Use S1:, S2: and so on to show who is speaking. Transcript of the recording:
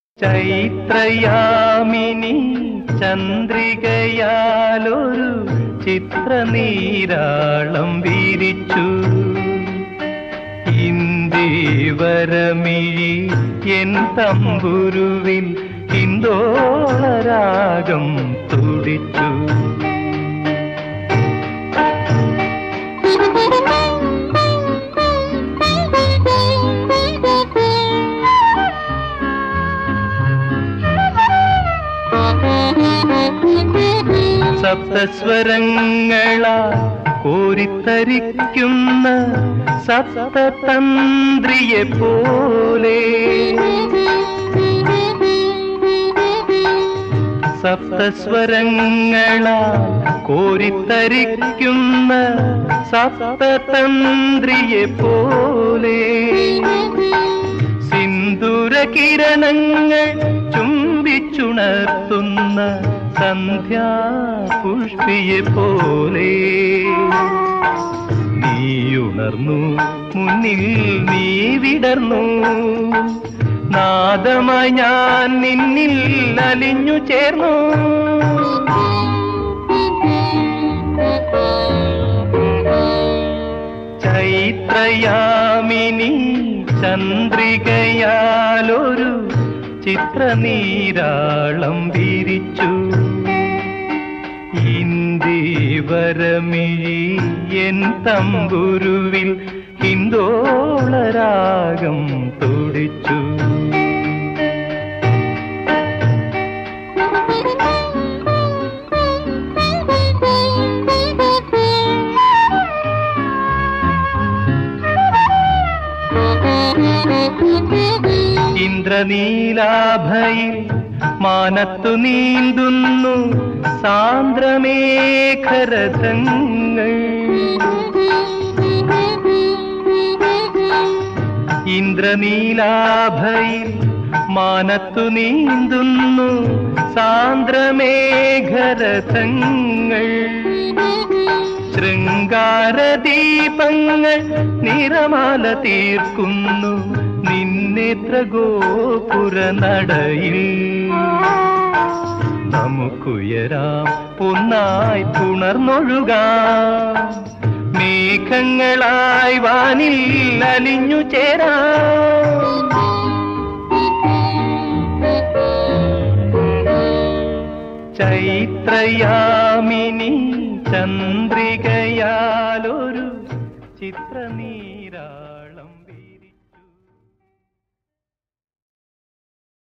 S1: ചൈത്രയാമിനി ചന്ദ്രികയാലൊരു ചിത്രനീരാളം വീരിച്ചു ഇന്ദീവരമിഴി N തമ്പുരുവിൽ ഹിന്ദോളരാഗം തുടിച്ചു സപ്തസ്വരങ്ങളാ കോരിത്തരിക്കുന്ന സപ്തതന്ത്രിയെ പോലെ സപ്തസ്വരങ്ങളാ കോരിത്തരിക്കുന്ന സപ്തതന്ത്രിയെ പോലെ സിന്ദൂര കിരണങ്ങൾ ചുംബിച്ചുണർത്തുന്ന സന്ധ്യാ പുഷ്പിയെ പോലെ നീയുണർന്നു മുന്നിൽ നീ വിടർന്നു നാദമായി ഞാൻ നിന്നിൽ അലിഞ്ഞു ചേർന്നു ചൈത്രയാമിനി ചന്ദ്രികയാലൊരു ചിത്രനീരാളം വിരിച്ചു ഇന്ദീവരമിഴി എൻ തമ്പുരുവിൽ ഹിന്ദോളരാഗം തുടിച്ചു ഇന്ദ്രനീലാഭയിൽ മാനത്തു നീന്തുന്നു സാന്ദ്രമേഖരഥങ്ങൾ ഇന്ദ്രനീലാഭയിൽ മാനത്തു നീന്തുന്നു സാന്ദ്രമേഘരഥങ്ങൾ ശൃംഗാരദീപങ്ങൾ നിറമാല തീർക്കുന്നു നിന്നേത്ര ഗോപുര നടയിൽ നമുക്കുയരാം പൊന്നായി പുണർന്നൊഴുകാം മേഘങ്ങളായി വാനിൽ അലിഞ്ഞു ചേരാം ചൈത്രയാമിനി ചന്ദ്രികയാലൊരു ചിത്രനീ